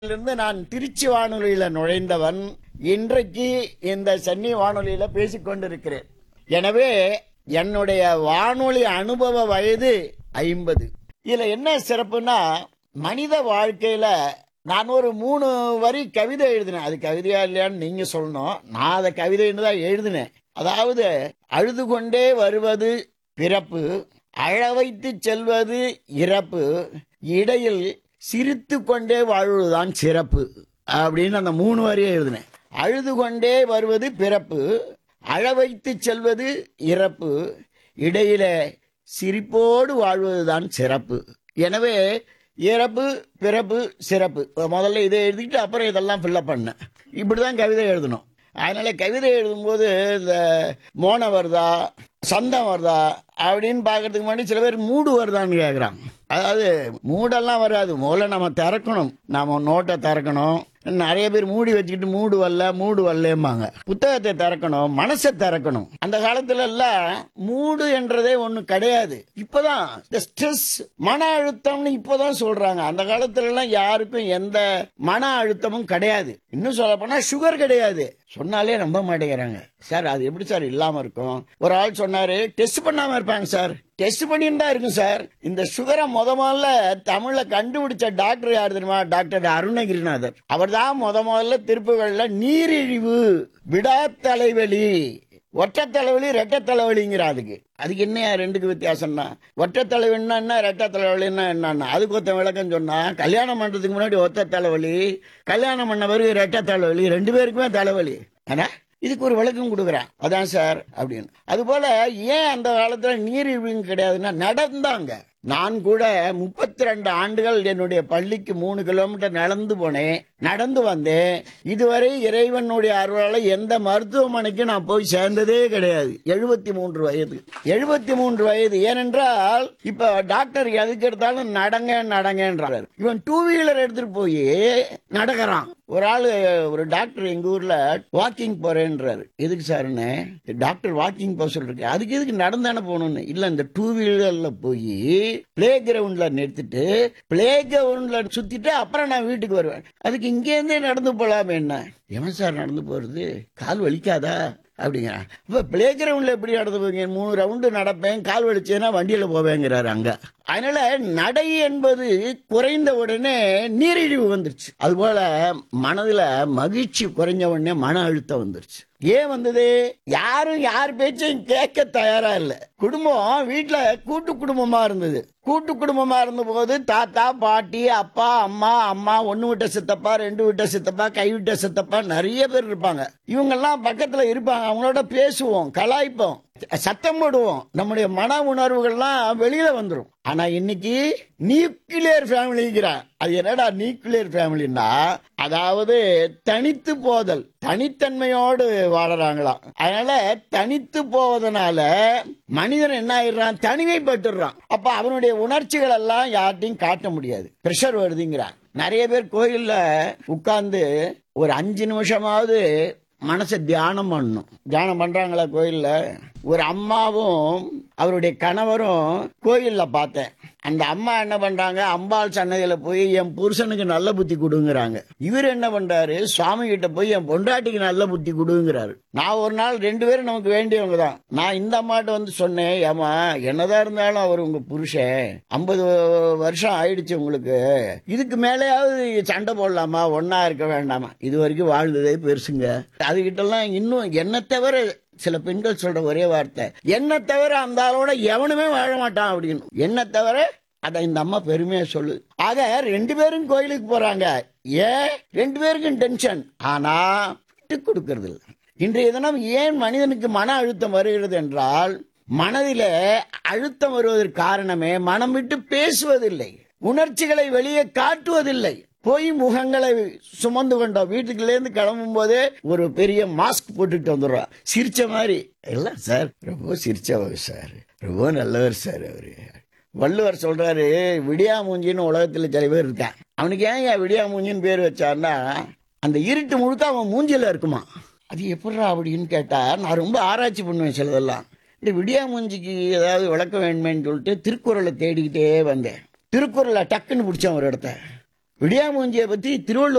இருந்து நான் திருச்சி வானொலியில நுழைந்தவன் இன்றைக்கு இந்த சென்னை வானொலியில பேசிக் கொண்டிருக்கிறேன் எனவே என்னுடைய வானொலி அனுபவ வயது ஐம்பது இதுல என்ன சிறப்புனா மனித வாழ்க்கையில நான் ஒரு மூணு வரி கவிதை எழுதினேன் அது கவிதையா இல்லையான்னு நீங்க சொல்லணும் நான் அதை கவிதைன்னு தான் எழுதினேன் அதாவது அழுது கொண்டே வருவது பிறப்பு அழ வைத்து செல்வது இறப்பு இடையில் சிரித்து கொண்டே வாழ்வதுதான் சிறப்பு அப்படின்னு அந்த மூணு வரியை எழுதினேன் அழுது கொண்டே வருவது பிறப்பு அழ வைத்து செல்வது இறப்பு இடையில சிரிப்போடு வாழ்வதுதான் சிறப்பு எனவே இறப்பு பிறப்பு சிறப்பு முதல்ல இதை எழுதிட்டு அப்புறம் இதெல்லாம் ஃபில்லப் பண்ணேன் இப்படிதான் கவிதை எழுதணும் அதனால கவிதை எழுதும்போது இந்த மோனம் வருதா சந்தம் வருதா அப்படின்னு பார்க்கறதுக்கு முன்னாடி சில பேர் மூடு வருதான்னு கேட்குறாங்க அதாவது மூடெல்லாம் வராது முதல்ல நம்ம திறக்கணும் நாம நோட்டை திறக்கணும் நிறைய பேர் மூடி வச்சுக்கிட்டு மூடு வரல மூடு வரலம்பாங்க புத்தகத்தை திறக்கணும் மனசை திறக்கணும் அந்த காலத்துல எல்லாம் மூடு என்றதே ஒண்ணு கிடையாது இப்பதான் இந்த ஸ்ட்ரெஸ் மன அழுத்தம்னு இப்பதான் சொல்றாங்க அந்த காலத்துல எல்லாம் யாருக்கும் எந்த மன அழுத்தமும் கிடையாது இன்னும் சொல்ல போனா சுகர் கிடையாது சொன்னாலே நம்ப மாட்டேங்கிறாங்க சார் அது எப்படி சார் இல்லாம இருக்கும் ஒரு ஆள் சொன்னாரு டெஸ்ட் பண்ணாம இருப்பாங்க சார் டெஸ்ட் பண்ணிட்டு தான் இருக்கும் சார் இந்த சுகரை முத முதல்ல தமிழ்ல கண்டுபிடிச்ச டாக்டர் யார் தெரியுமா டாக்டர் அருணகிரிநாதர் அவர் தான் முத முதல்ல திருப்புகள்ல நீரிழிவு விடா தலைவலி ஒற்றை தலைவலி ரெட்டை தலைவலிங்கிற அதுக்கு அதுக்கு என்ன ரெண்டுக்கு வித்தியாசம்னா ஒற்றை தலைவலின்னா என்ன ரெட்டை தலைவலின்னா என்னன்னா அதுக்கு ஒருத்தன் விளக்கம் சொன்னா கல்யாணம் பண்றதுக்கு முன்னாடி ஒற்றை தலைவலி கல்யாணம் பண்ண பிறகு ரெட்டை தலைவலி ரெண்டு பேருக்குமே தலைவலி ஆனா இதுக்கு ஒரு விளக்கம் கொடுக்குறேன் அதான் சார் அப்படின்னு அதுபோல ஏன் அந்த காலத்துல நீரிழிவு கிடையாதுன்னா நடந்தாங்க நான் கூட முப்பத்தி ரெண்டு ஆண்டுகள் என்னுடைய பள்ளிக்கு மூணு கிலோமீட்டர் நடந்து போனேன் நடந்து வந்தேன் இதுவரை இறைவனுடைய அருளால எந்த மருத்துவமனைக்கும் நான் போய் சேர்ந்ததே கிடையாது எழுபத்தி மூன்று வயது எழுபத்தி மூன்று வயது ஏனென்றால் இப்ப டாக்டர் எதுக்கு எடுத்தாலும் நடங்க நடங்கன்றார் இவன் டூ வீலர் எடுத்துட்டு போய் நடக்கிறான் ஒரு ஆளு ஒரு டாக்டர் எங்க ஊர்ல வாக்கிங் போறேன்றாரு எதுக்கு சார்னு டாக்டர் வாக்கிங் போக சொல்றேன் அதுக்கு எதுக்கு நடந்தானே போகணும்னு இல்ல இந்த டூ வீலர்ல போய் பிளே கிரவுண்ட்ல நிறுத்திட்டு பிளே கிரவுண்ட்ல சுத்திட்டு அப்புறம் நான் வீட்டுக்கு வருவேன் அதுக்கு இங்கே இருந்தே நடந்து போலாமே என்ன எவன் சார் நடந்து போறது கால் வலிக்காதா அப்படிங்கிறான் இப்ப பிளே கிரவுண்ட்ல எப்படி நடந்து போவீங்க மூணு ரவுண்டு நடப்பேன் கால் வலிச்சேன்னா வண்டியில போவேங்கிறாரு அங்க அதனால நடை என்பது குறைந்த உடனே நீரிழிவு வந்துருச்சு அதுபோல மனதுல மகிழ்ச்சி குறைஞ்ச உடனே மன அழுத்தம் வந்துருச்சு ஏன் வந்தது யாரும் யார் பேச்சையும் கேட்க தயாரா இல்ல குடும்பம் வீட்டுல கூட்டு குடும்பமா இருந்தது கூட்டு குடும்பமா இருந்த போது தாத்தா பாட்டி அப்பா அம்மா அம்மா ஒண்ணு விட்ட சித்தப்பா ரெண்டு விட்ட சித்தப்பா கை விட்ட சித்தப்பா நிறைய பேர் இருப்பாங்க இவங்கெல்லாம் பக்கத்துல இருப்பாங்க அவங்களோட பேசுவோம் கலாய்ப்போம் சத்தம் போடுவோம் நம்முடைய மன உணர்வுகள்லாம் வெளியில வந்துடும் ஆனா இன்னைக்கு நியூக்ளியர் ஃபேமிலிங்கிறான் அது என்னடா நியூக்ளியர் ஃபேமிலின்னா அதாவது தனித்து போதல் தனித்தன்மையோடு வாழறாங்களாம் அதனால தனித்து போவதனால மனிதன் என்ன ஆயிடுறான் தனிமைப்பட்டுறான் அப்ப அவனுடைய உணர்ச்சிகள் எல்லாம் யார்ட்டையும் காட்ட முடியாது பிரஷர் வருதுங்கிறான் நிறைய பேர் கோயில்ல உட்கார்ந்து ஒரு அஞ்சு நிமிஷமாவது மனசை தியானம் பண்ணணும் தியானம் பண்றாங்களா கோயில்ல ஒரு அம்மாவும் அவருடைய கணவரும் கோயில்ல பார்த்தேன் அந்த அம்மா என்ன பண்றாங்க அம்பாள் சன்னதியில போய் என் புருஷனுக்கு நல்ல புத்தி கொடுங்கிறாங்க இவர் என்ன பண்றாரு சுவாமி கிட்ட போய் என் பொண்டாட்டிக்கு நல்ல புத்தி கொடுங்கிறாரு நான் ஒரு நாள் ரெண்டு பேரும் நமக்கு வேண்டியவங்க தான் நான் இந்த அம்மாட்ட வந்து சொன்னேன் ஏமா என்னதான் இருந்தாலும் அவர் உங்க புருஷன் ஐம்பது வருஷம் ஆயிடுச்சு உங்களுக்கு இதுக்கு மேலேயாவது சண்டை போடலாமா ஒன்னா இருக்க வேண்டாமா இது வரைக்கும் வாழ்ந்ததே பெருசுங்க அதுகிட்டலாம் இன்னும் என்ன தவிர சில பெண்கள் சொல்ற ஒரே வார்த்தை என்ன தவிர அந்த ஆளோட எவனுமே வாழ மாட்டான் அப்படின்னு என்ன தவிர அத இந்த அம்மா பெருமையா சொல்லு ஆக ரெண்டு பேரும் கோயிலுக்கு போறாங்க ஏன் ரெண்டு பேருக்கும் டென்ஷன் ஆனா விட்டு கொடுக்கறது இல்லை இன்றைய தினம் ஏன் மனிதனுக்கு மன அழுத்தம் வருகிறது என்றால் மனதில அழுத்தம் வருவதற்கு காரணமே மனம் விட்டு பேசுவதில்லை உணர்ச்சிகளை வெளியே காட்டுவதில்லை போய் முகங்களை சுமந்து கொண்டோம் வீட்டுக்குள்ள இருந்து கிளம்பும் போதே ஒரு பெரிய மாஸ்க் போட்டுட்டு வந்துடுறோம் சிரிச்ச மாதிரி இல்ல சார் ரொம்ப சிரிச்சவர் சார் ரொம்ப நல்லவர் சார் அவரு வள்ளுவர் சொல்றாரு விடியா மூஞ்சின்னு உலகத்துல சில பேர் இருக்கான் அவனுக்கு ஏன் ஏன் விடியா மூஞ்சின்னு பேர் வச்சான்னா அந்த இருட்டு முழுக்க அவன் மூஞ்சில இருக்குமா அது எப்படிடா அப்படின்னு கேட்டா நான் ரொம்ப ஆராய்ச்சி பண்ணுவேன் சிலதெல்லாம் இந்த விடியா மூஞ்சிக்கு ஏதாவது விளக்க வேண்டுமேன்னு சொல்லிட்டு திருக்குறளை தேடிக்கிட்டே வந்தேன் திருக்குறளை டக்குன்னு பிடிச்சேன் ஒரு இடத்த விடியாமூஞ்சியை பத்தி திருவள்ளுவர்